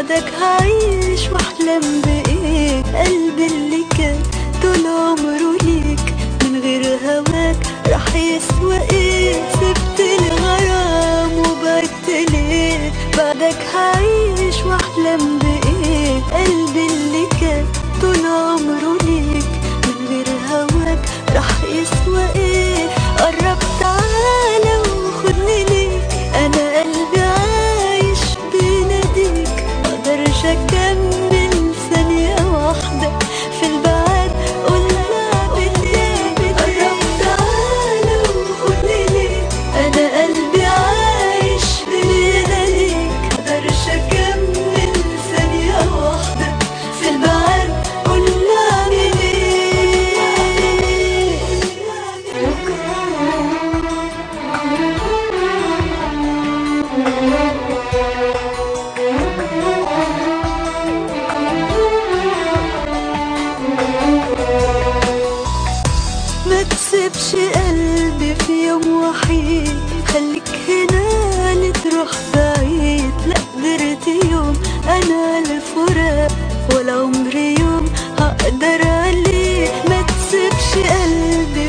بعدك هعيش واحلم بايه قلبي اللي كان طول عمره ليك من غير هواك راح يسوى ايه سبت الغرام وبعدت ليه بعدك هعيش واحلم بايه قلبي اللي كان طول عمره ليك من غير هواك راح يسوى ايه قرب تعالى وخدني ليك انا قلبي عايش بيناديك مقدرش اكمل ثانية واحدة في البعد قلنا بدي قرب تعالى وخدني ليك انا قلبي عايش بيناديك مقدرش اكمل ثانية واحدة في البعد قلنا اعمل ما تسيبش قلبي في يوم وحيد خليك هنا لتروح بعيد لا قدرت يوم انا الفراق ولا عمري يوم هقدر عليه ما تسيبش قلبي